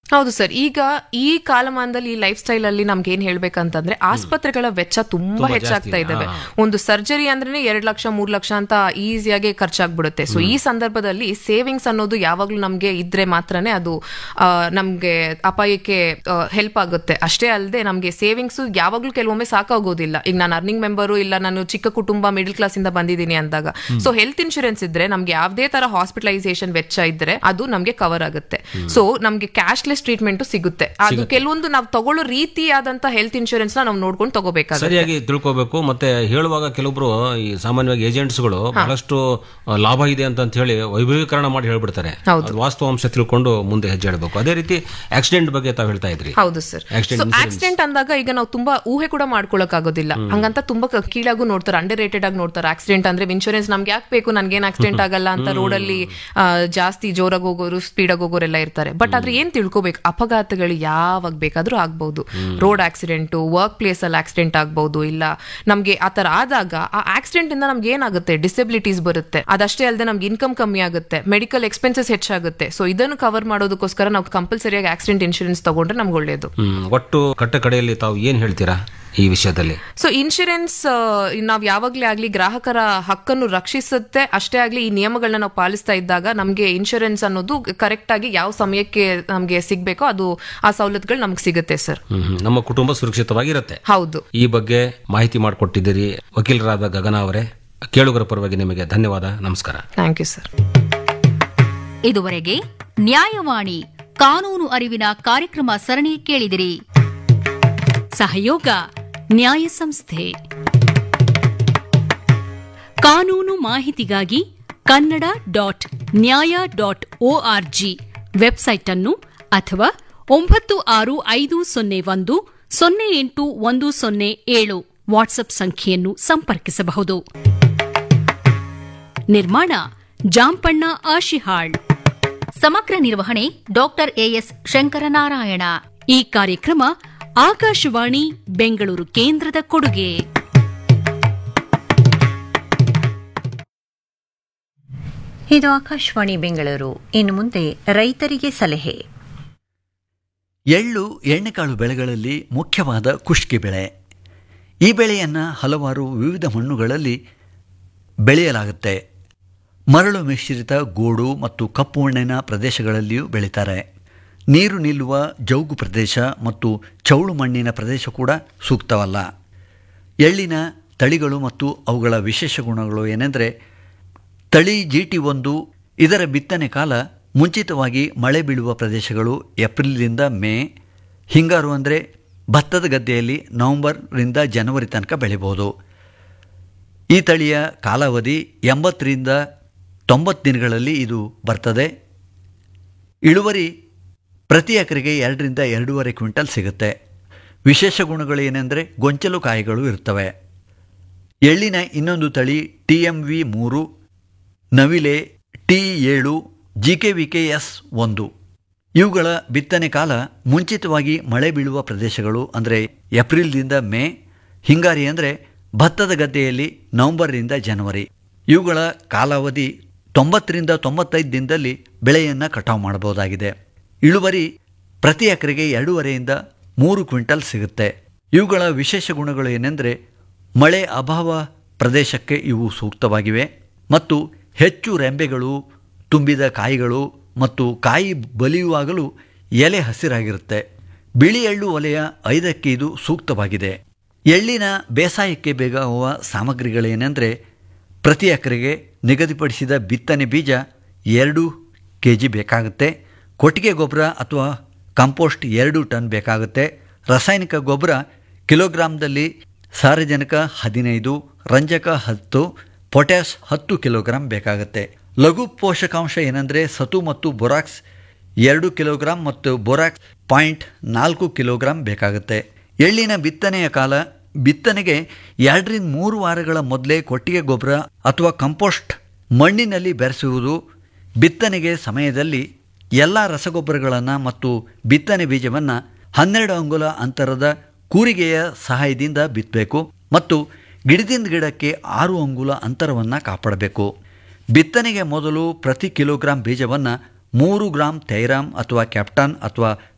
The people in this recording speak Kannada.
ಹೌದು ಸರ್ ಈಗ ಈ ಕಾಲಮಾನದಲ್ಲಿ ಈ ಲೈಫ್ ಸ್ಟೈಲ್ ಅಲ್ಲಿ ನಮ್ಗೆ ಏನ್ ಹೇಳ್ಬೇಕಂತಂದ್ರೆ ಆಸ್ಪತ್ರೆಗಳ ವೆಚ್ಚ ತುಂಬಾ ಹೆಚ್ಚಾಗ್ತಾ ಇದಾವೆ ಒಂದು ಸರ್ಜರಿ ಅಂದ್ರೆ ಎರಡ್ ಲಕ್ಷ ಮೂರ್ ಲಕ್ಷ ಅಂತ ಈಸಿಯಾಗಿ ಖರ್ಚಾಗ್ಬಿಡುತ್ತೆ ಸೊ ಈ ಸಂದರ್ಭದಲ್ಲಿ ಸೇವಿಂಗ್ಸ್ ಅನ್ನೋದು ಯಾವಾಗ್ಲೂ ನಮ್ಗೆ ಇದ್ರೆ ಮಾತ್ರನೇ ಅದು ಆ, ನಮ್ಗೆ ಅಪಾಯಕ್ಕೆ ಹೆಲ್ಪ್ ಆಗುತ್ತೆ ಅಷ್ಟೇ ಅಲ್ಲದೆ ನಮ್ಗೆ ಸೇವಿಂಗ್ಸ್ ಯಾವಾಗ್ಲೂ ಕೆಲವೊಮ್ಮೆ ಸಾಕಾಗೋದಿಲ್ಲ ಈಗ ನಾನು ಅರ್ನಿಂಗ್ ಮೆಂಬರು ಇಲ್ಲ ನಾನು ಚಿಕ್ಕ ಕುಟುಂಬ ಮಿಡಿಲ್ ಕ್ಲಾಸ್ ಇಂದ ಬಂದಿದ್ದೀನಿ ಅಂದಾಗ ಸೊ ಹೆಲ್ತ್ ಇನ್ಶೂರೆನ್ಸ್ ಇದ್ರೆ ನಮ್ಗೆ ಯಾವ್ದೇ ತರ ಹಾಸ್ಪಿಟಲೈಸೇಷನ್ ವೆಚ್ಚ ಇದ್ರೆ ಅದು ನಮ್ಗೆ ಕವರ್ ಆಗುತ್ತೆ ಸೊ ನಮ್ಗೆ ಕ್ಯಾಶ್ಲೆಸ್ ಟ್ರೀಟ್ಮೆಂಟ್ ಸಿಗುತ್ತೆ ಅದು ಕೆಲವೊಂದು ನಾವು ತಗೊಳ್ಳೋ ರೀತಿಯಾದಂತ ಹೆಲ್ತ್ ಇನ್ಶೂರೆನ್ಸ್ ನ ನಾವು ನೋಡ್ಕೊಂಡು ತಗೋಬೇಕಾಗುತ್ತೆ ಸರಿಯಾಗಿ ತಿಳ್ಕೋಬೇಕು ಮತ್ತೆ ಹೇಳುವಾಗ ಕೆಲವೊಬ್ರು ಈ ಸಾಮಾನ್ಯವಾಗಿ ಏಜೆಂಟ್ಸ್ಗಳು ಬಹಳಷ್ಟು ಆ, ಲಾಭ ಇದೆ ಅಂತ ಅಂತ ಹೇಳಿ ವೈಭವೀಕರಣ ಮಾಡಿ ಹೇಳ್ಬಿಡ್ತಾರೆ ಹೌದು. ಅದು ವಾಸ್ತವಾಂಶ ತಿಳ್ಕೊಂಡು ಮುಂದೆ ಹೆಜ್ಜೆ ಇಡಬೇಕು ಅದೇ ರೀತಿ ಆಕ್ಸಿಡೆಂಟ್ ಬಗ್ಗೆ ತಾವು ಹೇಳ್ತಾ ಇದ್ರಿ ಹೌದು sir Accident so insurance. Accident ಅಂದಾಗ ಈಗ ನಾವು ತುಂಬಾ ಊಹೆ ಕೂಡ ಮಾಡ್ಕೊಳಕ್ ಆಗೋದಿಲ್ಲ ಹಂಗಂತ ತುಂಬಾ ಕ- ಕೀಳಾಗೂ ನೋಡ್ತಾರೆ ಅಂಡರ್ ರೇಟೆಡ್ ಆಗಿ ನೋಡ್ತಾರೆ ಆಕ್ಸಿಡೆಂಟ್ ಅಂದ್ರೆ ಇನ್ಶೂರೆನ್ಸ್ ನಮ್ಗೆ ಯಾಕೆ ಬೇಕು ನನ್ಗೇನ್ ಆಕ್ಸಿಡೆಂಟ್ ಆಗಲ್ಲ ಅಂತ ರೋಡಲ್ಲಿ ಜಾಸ್ತಿ ಜೋರಾಗಿ ಹೋಗೋರು ಸ್ಪೀಡ್ ಆಗಿ ಹೋಗೋರೆಲ್ಲ ಇರ್ತಾರೆ ಬಟ್ ಆದ್ರೆ ಏನ್ ತಿಳ್ಕೊಬೇಕು ಅಪಘಾತಗಳು ಯಾವಾಗ ಬೇಕಾದ್ರೂ ಆಗ್ಬಹುದು ರೋಡ್ ಆಕ್ಸಿಡೆಂಟ್ ವರ್ಕ್ ಪ್ಲೇಸ್ ಅಲ್ಲಿ ಆಕ್ಸಿಡೆಂಟ್ ಆಗ್ಬಹುದು ಇಲ್ಲ ನಮ್ಗೆ ಆತರ ಆದಾಗ ಆ ಆಕ್ಸಿಡೆಂಟ್ ಇಂದ ನಮ್ಗೆ ಏನಾಗುತ್ತೆ ಡಿಸಬಿಲಿಟೀಸ್ ಬರುತ್ತೆ ಅದಷ್ಟೇ ಅಲ್ಲದೆ ನಮ್ಗೆ ಇನ್ಕಮ್ ಕಮ್ಮಿ ಆಗುತ್ತೆ ಮೆಡಿಕಲ್ ಎಕ್ಸ್ಪೆನ್ಸಸ್ ಹೆಚ್ಚಾಗುತ್ತೆ ಸೊ ಇದನ್ನು ಕವರ್ ಮಾಡೋದಕ್ಕೋಸ್ಕರ ನಾವು ಕಂಪಲ್ಸರಿಯಾಗಿ ಆಕ್ಸಿಡೆಂಟ್ ಇನ್ಶೂರೆನ್ಸ್ ತಗೊಂಡ್ರೆ ನಮ್ಗೆ ಒಳ್ಳೇದು ಹ್ಮ್ ಒಟ್ಟು ಕಟ್ಟ ಕಡೆಯಲ್ಲಿ ತಾವು ಏನ್ ಹೇಳ್ತೀರಾ ಈ ವಿಷಯದಲ್ಲಿ ಸೊ ಇನ್ಶೂರೆನ್ಸ್ ನಾವ್ ಯಾವಾಗ್ಲೇ ಆಗ್ಲಿ ಗ್ರಾಹಕರ ಹಕ್ಕನ್ನು ರಕ್ಷಿಸುತ್ತೆ ಅಷ್ಟೇ ಆಗ್ಲಿ ಈ ನಿಯಮಗಳನ್ನ ನಾವು ಪಾಲಿಸ್ತಾ ಇದ್ದಾಗ ನಮ್ಗೆ ಇನ್ಶೂರೆನ್ಸ್ ಅನ್ನೋದು ಕರೆಕ್ಟ್ ಆಗಿ ಯಾವ ಸಮಯಕ್ಕೆ ನಮ್ಗೆ ಸಿಗ್ಬೇಕೋ ಅದು ಆ ಸವಲತ್ತುಗಳು ನಮ್ಗೆ ಸಿಗುತ್ತೆ ಸರ್ ಹ್ಮ್, ಹ್ಮ್. ನಮ್ಮ ಕುಟುಂಬ ಸುರಕ್ಷಿತವಾಗಿರುತ್ತೆ ಹೌದು ಈ ಬಗ್ಗೆ ಮಾಹಿತಿ ಮಾಡಿಕೊಟ್ಟಿದ್ದೀರಿ ವಕೀಲರಾದ ಗಗನ ಅವರೇ ಕೇಳುಗರ ಪರವಾಗಿ ನಿಮಗೆ ಧನ್ಯವಾದ ನಮಸ್ಕಾರ ಥ್ಯಾಂಕ್ ಯು ಸರ್ ಇದುವರೆಗೆ ನ್ಯಾಯವಾಣಿ ಕಾನೂನು ಅರಿವಿನ ಕಾರ್ಯಕ್ರಮ ಸರಣಿ ಕೇಳಿದಿರಿ ಸಹಯೋಗ ನ್ಯಾಯ ಸಂಸ್ಥೆ ಕಾನೂನು ಮಾಹಿತಿಗಾಗಿ Kannada dot Nyaya dot ORG website ಅನ್ನು ಅಥವಾ ಒಂಬತ್ತು ಆರು ಐದು ಸೊನ್ನೆ ಒಂದು ಸೊನ್ನೆ ಎಂಟು ಒಂದು ಸೊನ್ನೆ ಏಳು ವಾಟ್ಸ್ಆಪ್ ಸಂಖ್ಯೆಯನ್ನು ಸಂಪರ್ಕಿಸಬಹುದು ನಿರ್ಮಾಣ ಜಾಂಪಣ್ಣ ಆಶಿಹಾಳ್ ಸಮಗ್ರ ನಿರ್ವಹಣೆ ಡಾಕ್ಟರ್ ಎಎಸ್ ಶಂಕರನಾರಾಯಣ ಈ ಕಾರ್ಯಕ್ರಮ ಆಕಾಶವಾಣಿ ಬೆಂಗಳೂರು ಕೇಂದ್ರದ ಕೊಡುಗೆ ಇದು ಆಕಾಶವಾಣಿ ಬೆಂಗಳೂರು ಇನ್ನು ಮುಂದೆ ರೈತರಿಗೆ ಸಲಹೆ ಎಳ್ಳು ಎಣ್ಣೆಕಾಳು ಬೆಳೆಗಳಲ್ಲಿ ಮುಖ್ಯವಾದ ಕುಷ್ಕಿ ಬೆಳೆ ಈ ಬೆಳೆಯನ್ನು ಹಲವಾರು ವಿವಿಧ ಮಣ್ಣುಗಳಲ್ಲಿ ಬೆಳೆಯಲಾಗುತ್ತೆ ಮರಳು ಮಿಶ್ರಿತ ಗೋಡು ಮತ್ತು ಕಪ್ಪು ಮಣ್ಣಿನ ಪ್ರದೇಶಗಳಲ್ಲಿಯೂ ಬೆಳೀತಾರೆ ನೀರು ನಿಲ್ಲುವ ಜೌಗು ಪ್ರದೇಶ ಮತ್ತು ಚೌಳು ಮಣ್ಣಿನ ಪ್ರದೇಶ ಕೂಡ ಸೂಕ್ತವಲ್ಲ ಎಳ್ಳಿನ ತಳಿಗಳು ಮತ್ತು ಅವುಗಳ ವಿಶೇಷ ಗುಣಗಳು ಏನೆಂದರೆ ತಳಿ ಜಿಟಿ ಒಂದು ಇದರ ಬಿತ್ತನೆ ಕಾಲ ಮುಂಚಿತವಾಗಿ ಮಳೆ ಬೀಳುವ ಪ್ರದೇಶಗಳು ಏಪ್ರಿಲ್ನಿಂದ ಮೇ ಹಿಂಗಾರು ಅಂದರೆ ಭತ್ತದ ಗದ್ದೆಯಲ್ಲಿ ನವೆಂಬರ್ರಿಂದ ಜನವರಿ ತನಕ ಬೆಳಿಬೋದು ಈ ತಳಿಯ ಕಾಲಾವಧಿ ಎಂಬತ್ತರಿಂದ ತೊಂಬತ್ತು ದಿನಗಳಲ್ಲಿ ಇದು ಬರ್ತದೆ ಇಳುವರಿ ಪ್ರತಿ ಎಕರೆಗೆ ಎರಡರಿಂದ ಎರಡೂವರೆ ಕ್ವಿಂಟಲ್ ಸಿಗುತ್ತೆ ವಿಶೇಷ ಗುಣಗಳು ಏನೆಂದರೆ ಗೊಂಚಲು ಕಾಯಿಗಳು ಇರ್ತವೆ ಎಳ್ಳಿನ ಇನ್ನೊಂದು ತಳಿ ಟಿ ಎಂ ವಿ ಮೂರು ನವಿಲೆ ಟಿ ಏಳು G K V K S ಒಂದು ಇವುಗಳ ಬಿತ್ತನೆ ಕಾಲ ಮುಂಚಿತವಾಗಿ ಮಳೆ ಬೀಳುವ ಪ್ರದೇಶಗಳು ಅಂದರೆ ಏಪ್ರಿಲ್ದಿಂದ ಮೇ ಹಿಂಗಾರಿ ಅಂದರೆ ಭತ್ತದ ಗದ್ದೆಯಲ್ಲಿ ನವೆಂಬರ್ನಿಂದ ಜನವರಿ ಇವುಗಳ ಕಾಲಾವಧಿ ತೊಂಬತ್ತರಿಂದ ತೊಂಬತ್ತೈದು ದಿನದಲ್ಲಿ ಬೆಳೆಯನ್ನು ಕಟಾವು ಮಾಡಬಹುದಾಗಿದೆ ಇಳುವರಿ ಪ್ರತಿ ಎಕರೆಗೆ ಎರಡೂವರೆಯಿಂದ ಮೂರು ಕ್ವಿಂಟಲ್ ಸಿಗುತ್ತೆ ಇವುಗಳ ವಿಶೇಷ ಗುಣಗಳು ಏನೆಂದರೆ ಮಳೆ ಅಭಾವ ಪ್ರದೇಶಕ್ಕೆ ಇವು ಸೂಕ್ತವಾಗಿವೆ ಮತ್ತು ಹೆಚ್ಚು ರೆಂಬೆಗಳು ತುಂಬಿದ ಕಾಯಿಗಳು ಮತ್ತು ಕಾಯಿ ಬಲಿಯುವಾಗಲೂ ಎಲೆ ಹಸಿರಾಗಿರುತ್ತೆ ಬಿಳಿ ಎಳ್ಳು ಒಲೆಯ ಐದಕ್ಕೆ ಇದು ಸೂಕ್ತವಾಗಿದೆ ಎಳ್ಳಿನ ಬೇಸಾಯಕ್ಕೆ ಬೇಕಾಗುವ ಸಾಮಗ್ರಿಗಳೇನೆಂದರೆ ಪ್ರತಿ ಎಕರೆಗೆ ನಿಗದಿಪಡಿಸಿದ ಬಿತ್ತನೆ ಬೀಜ ಎರಡು ಕೆ ಜಿ ಬೇಕಾಗುತ್ತೆ ಕೊಟ್ಟಿಗೆ ಗೊಬ್ಬರ ಅಥವಾ ಕಾಂಪೋಸ್ಟ್ ಎರಡು ಟನ್ ಬೇಕಾಗುತ್ತೆ ರಾಸಾಯನಿಕ ಗೊಬ್ಬರ ಕಿಲೋಗ್ರಾಮ್ದಲ್ಲಿ ಸಾರಜನಕ ಹದಿನೈದು ರಂಜಕ ಹತ್ತು ಪೊಟ್ಯಾಶ್ ಹತ್ತು ಕಿಲೋಗ್ರಾಂ ಬೇಕಾಗುತ್ತೆ ಲಘು ಪೋಷಕಾಂಶ ಏನಂದರೆ ಸತು ಮತ್ತು ಬೊರಾಕ್ಸ್ ಎರಡು ಕಿಲೋಗ್ರಾಂ ಮತ್ತು ಬೊರಾಕ್ಸ್ ಪಾಯಿಂಟ್ ನಾಲ್ಕು ಕಿಲೋಗ್ರಾಂ ಬೇಕಾಗುತ್ತೆ ಎಳ್ಳಿನ ಬಿತ್ತನೆಯ ಕಾಲ ಬಿತ್ತನೆಗೆ ಎರಡರಿಂದ ಮೂರು ವಾರಗಳ ಮೊದಲೇ ಕೊಟ್ಟಿಗೆ ಗೊಬ್ಬರ ಅಥವಾ ಕಂಪೋಸ್ಟ್ ಮಣ್ಣಿನಲ್ಲಿ ಬೆರೆಸುವುದು ಬಿತ್ತನೆಗೆ ಸಮಯದಲ್ಲಿ ಎಲ್ಲ ರಸಗೊಬ್ಬರಗಳನ್ನು ಮತ್ತು ಬಿತ್ತನೆ ಬೀಜವನ್ನು ಹನ್ನೆರಡು ಅಂಗುಲ ಅಂತರದ ಕೂರಿಗೆಯ ಸಹಾಯದಿಂದ ಬಿತ್ತಬೇಕು ಮತ್ತು ಗಿಡದಿಂದ ಗಿಡಕ್ಕೆ ಆರು ಅಂಗುಲ ಅಂತರವನ್ನು ಕಾಪಾಡಬೇಕು ಬಿತ್ತನೆಗೆ ಮೊದಲು ಪ್ರತಿ ಕಿಲೋಗ್ರಾಂ ಬೀಜವನ್ನು ಮೂರು ಗ್ರಾಂ ಥೈರಾಮ್ ಅಥವಾ ಕ್ಯಾಪ್ಟಾನ್ ಅಥವಾ